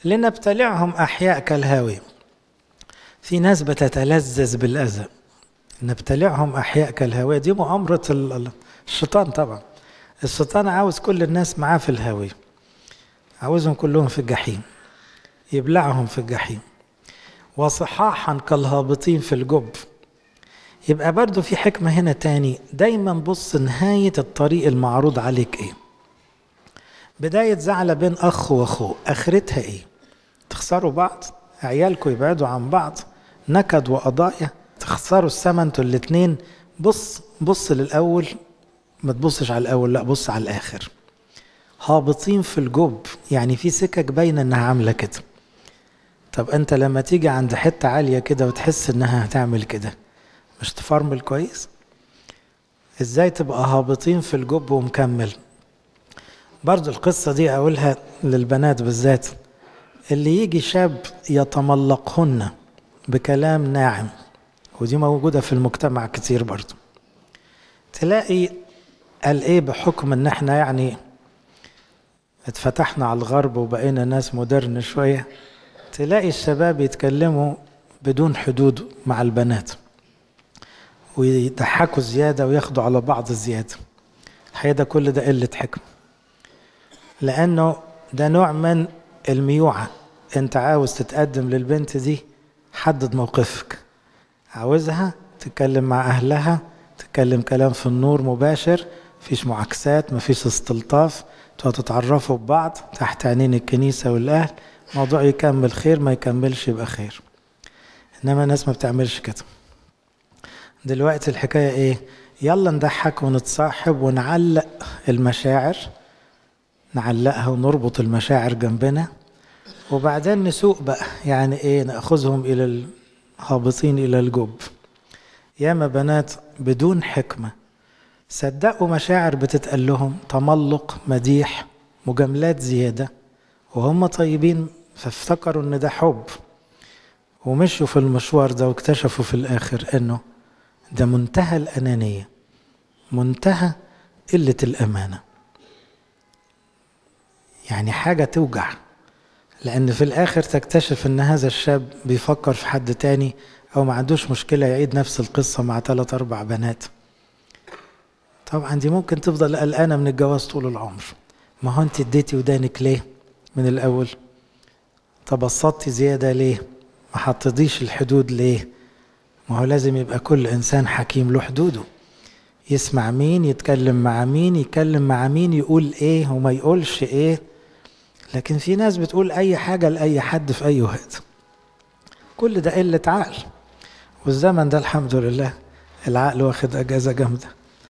لنبتلعهم أحياء كالهاوية في ناس بتتلذذ بالأذى نبتلعهم أحياء كالهاوية دي مؤامرة الشيطان طبعا الشيطان عاوز كل الناس معاه في الهاوية عاوزهم كلهم في الجحيم يبلعهم في الجحيم وصحاحا كالهابطين في الجب يبقى برضو في حكمة هنا تاني دايما بص نهاية الطريق المعروض عليك ايه بداية زعلة بين أخ وأخوه آخرتها إيه؟ تخسروا بعض عيالكم يبعدوا عن بعض نكد وقضايا تخسروا السما انتوا الاتنين بص بص للأول ما تبصش على الأول لا بص على الآخر هابطين في الجب يعني في سكك باينة إنها عاملة كده طب أنت لما تيجي عند حتة عالية كده وتحس إنها هتعمل كده مش تفرمل كويس ازاي تبقى هابطين في الجب ومكمل برضو القصة دي أقولها للبنات بالذات اللي يجي شاب يتملقهن بكلام ناعم ودي موجودة في المجتمع كتير برضو تلاقي قال ايه بحكم ان احنا يعني اتفتحنا على الغرب وبقينا ناس مودرن شوية تلاقي الشباب يتكلموا بدون حدود مع البنات ويضحكوا زيادة وياخدوا على بعض زيادة الحقيقة ده كل ده قلة حكمة لأنه ده نوع من الميوعة أنت عاوز تتقدم للبنت دي حدد موقفك عاوزها تتكلم مع أهلها تتكلم كلام في النور مباشر مفيش معاكسات مفيش استلطاف تتعرفوا ببعض تحت عينين الكنيسة والأهل موضوع يكمل خير ما يكملش يبقى خير إنما الناس ما بتعملش كده دلوقتي الحكاية إيه يلا نضحك ونتصاحب ونعلق المشاعر نعلقها ونربط المشاعر جنبنا وبعدين نسوق بقى يعني ايه ناخذهم الى الهابطين الى الجب ياما بنات بدون حكمه صدقوا مشاعر بتتقال لهم تملق مديح مجاملات زياده وهم طيبين فافتكروا ان ده حب ومشوا في المشوار ده واكتشفوا في الاخر انه ده منتهى الانانيه منتهى قله الامانه يعني حاجة توجع لأن في الآخر تكتشف أن هذا الشاب بيفكر في حد تاني أو ما عندوش مشكلة يعيد نفس القصة مع ثلاث أربع بنات طبعا دي ممكن تفضل قلقانة من الجواز طول العمر ما هو أنت اديتي ودانك ليه من الأول تبسطتي زيادة ليه ما حطيتيش الحدود ليه ما هو لازم يبقى كل إنسان حكيم له حدوده يسمع مين يتكلم مع مين يتكلم مع مين يقول ايه وما يقولش ايه لكن في ناس بتقول اي حاجة لأي حد في اي وقت كل ده قلة عقل والزمن ده الحمد لله العقل واخد اجازة جامدة